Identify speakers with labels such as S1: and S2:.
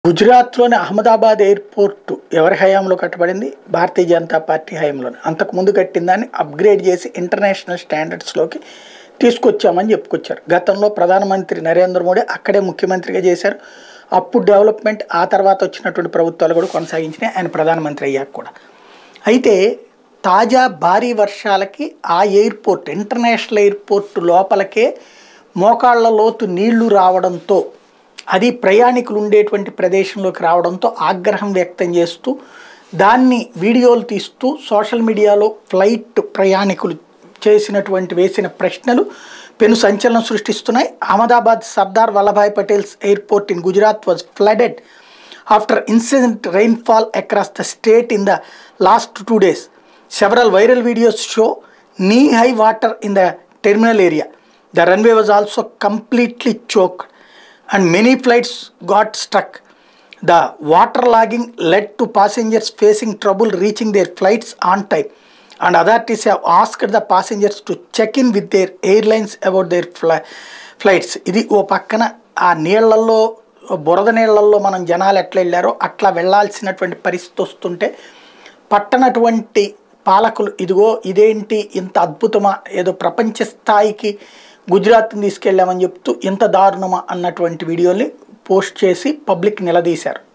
S1: గుజరాత్లోని అహ్మదాబాద్ ఎయిర్పోర్ట్ ఎవరి హయాంలో కట్టబడింది భారతీయ జనతా పార్టీ హయాంలోనే అంతకు ముందు కట్టిన దాన్ని అప్గ్రేడ్ చేసి ఇంటర్నేషనల్ స్టాండర్డ్స్లోకి తీసుకొచ్చామని చెప్పుకొచ్చారు గతంలో ప్రధానమంత్రి నరేంద్ర మోడీ అక్కడే ముఖ్యమంత్రిగా చేశారు అప్పుడు డెవలప్మెంట్ ఆ తర్వాత వచ్చినటువంటి ప్రభుత్వాలు కూడా కొనసాగించినాయి ఆయన ప్రధానమంత్రి అయ్యాక కూడా అయితే తాజా భారీ వర్షాలకి ఆ ఎయిర్పోర్ట్ ఇంటర్నేషనల్ ఎయిర్పోర్ట్ లోపలకే మోకాళ్ళ లోతు నీళ్లు రావడంతో అది ప్రయాణికులు ఉండేటువంటి ప్రదేశంలోకి రావడంతో ఆగ్రహం వ్యక్తం చేస్తూ దాన్ని వీడియోలు తీస్తూ సోషల్ మీడియాలో ఫ్లైట్ ప్రయాణికులు చేసినటువంటి వేసిన ప్రశ్నలు పెను సంచలనం సృష్టిస్తున్నాయి Ahmedabad Sardar Vallabhbhai Patel's airport in Gujarat was flooded after incident rainfall across the state in the last two days. Several viral videos show knee-high water in the terminal area. The runway was also completely choked and many flights got stuck. The waterlogging led to passengers facing trouble reaching their flights on time, and authorities have asked the passengers to check in with their airlines about their fli- flights. ఇది ఓ పక్కన ఆ నీళ్లలో బురద నీళ్లలో మనం జనాలు ఎట్లా వెళ్ళారో అట్లా వెళ్ళాల్సినటువంటి పరిస్థితి వస్తుంటే పట్టనటువంటి పాలకులు ఇదిగో ఇదేంటి ఇంత అద్భుతమా ఏదో ప్రపంచ స్థాయికి గుజరాత్ని తీసుకెళ్ళామని చెప్తూ ఇంత దారుణమా అన్నటువంటి వీడియోని పోస్ట్ చేసి పబ్లిక్ నిలదీశారు